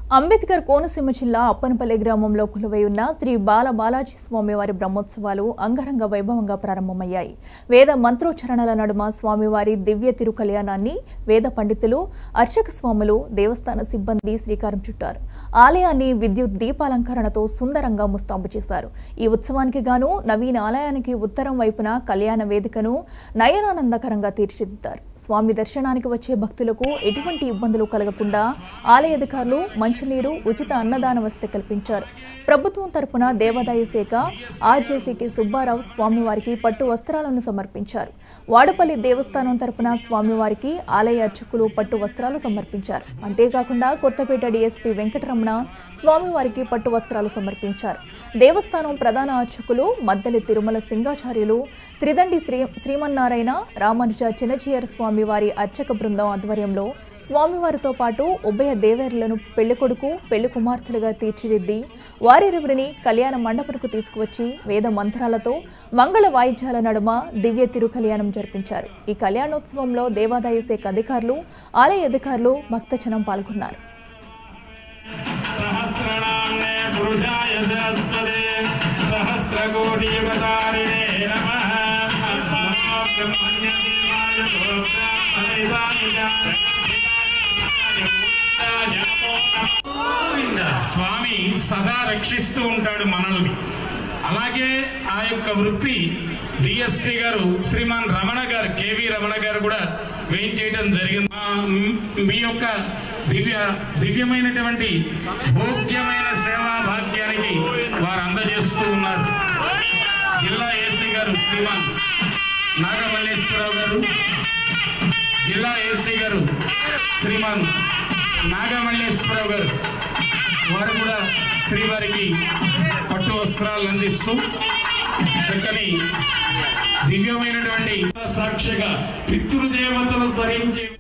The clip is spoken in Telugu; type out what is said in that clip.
అంబేద్కర్ కోనసీమ జిల్లా అప్పనపల్లి గ్రామంలో కొలువై ఉన్న శ్రీ బాల బాలాజీ స్వామివారి బ్రహ్మోత్సవాలు అంగరంగ వైభవంగా ప్రారంభమయ్యాయి వేద మంత్రోచ్చరణల నడుమ స్వామివారి దివ్య తిరు కళ్యాణాన్ని వేద పండితులు అర్చక స్వాములు దేవస్థాన సిబ్బంది శ్రీకారం చుట్టారు ఆలయాన్ని విద్యుత్ దీపాలంకరణతో సుందరంగా ముస్తాబు చేశారు ఈ ఉత్సవానికి గాను నవీన ఆలయానికి ఉత్తరం వైపున కళ్యాణ వేదికను నయనానందకరంగా తీర్చిదిద్దారు స్వామి దర్శనానికి వచ్చే భక్తులకు ఎటువంటి ఇబ్బందులు కలగకుండా ఆలయ అధికారులు మంచినీరు ఉచిత అన్నదాన వసతి కల్పించారు ప్రభుత్వం తరపున దేవాదాయ శాఖ ఆర్జేసీకి సుబ్బారావు స్వామివారికి పట్టు వస్త్రాలను సమర్పించారు వాడపల్లి దేవస్థానం తరపున స్వామివారికి ఆలయ అర్చకులు పట్టు వస్త్రాలు సమర్పించారు అంతేకాకుండా కొత్తపేట డీఎస్పీ వెంకటరమణ స్వామివారికి పట్టు వస్త్రాలు సమర్పించారు దేవస్థానం ప్రధాన అర్చకులు మద్దెలి తిరుమల సింగాచార్యులు త్రిదండి శ్రీ శ్రీమన్నారాయణ రామానుజ చిన్నచీయర్ స్వామివారి అర్చక బృందం ఆధ్వర్యంలో స్వామివారితో పాటు ఉభయ దేవేరులను పెళ్లికొడుకు పెళ్లి కుమార్తెలుగా తీర్చిదిద్ది వారిరువురిని కళ్యాణ మండపకు తీసుకువచ్చి వేద మంత్రాలతో మంగళ వాయిద్యాల నడుమ దివ్య తిరు కళ్యాణం జరిపించారు ఈ కళ్యాణోత్సవంలో దేవాదాయ శాఖ అధికారులు ఆలయ అధికారులు భక్తజనం పాల్గొన్నారు सहस्रनाम्ने पुरुषाय सहस्पदे सहस्रकोटियुगतारिणे नमः नमो ब्रह्मण्यदेवाय స్వామి సదా రక్షిస్తూ ఉంటాడు మనల్ని అలాగే ఆ యొక్క వృత్తి డిఎస్పి గారు శ్రీమాన్ రమణ గారు కేవి రమణ గారు కూడా వేయించేయడం జరిగింది ఆ, మ్, మీ యొక్క దివ్య దివ్యమైనటువంటి భోగ్యమైన సేవా భాగ్యానికి వారు అందజేస్తూ ఉన్నారు జిల్లా ఏసీ గారు శ్రీమాన్ నాగమల్లేశ్వరరావు గారు జిల్లా ఏసీ గారు శ్రీమాన్ నాగమల్లేశ్వరరావు గారు వారు కూడా శ్రీవారికి పట్టు వస్త్రాలు అందిస్తూ చక్కని దివ్యమైనటువంటి సాక్షిగా పితృదేవతలు ధరించే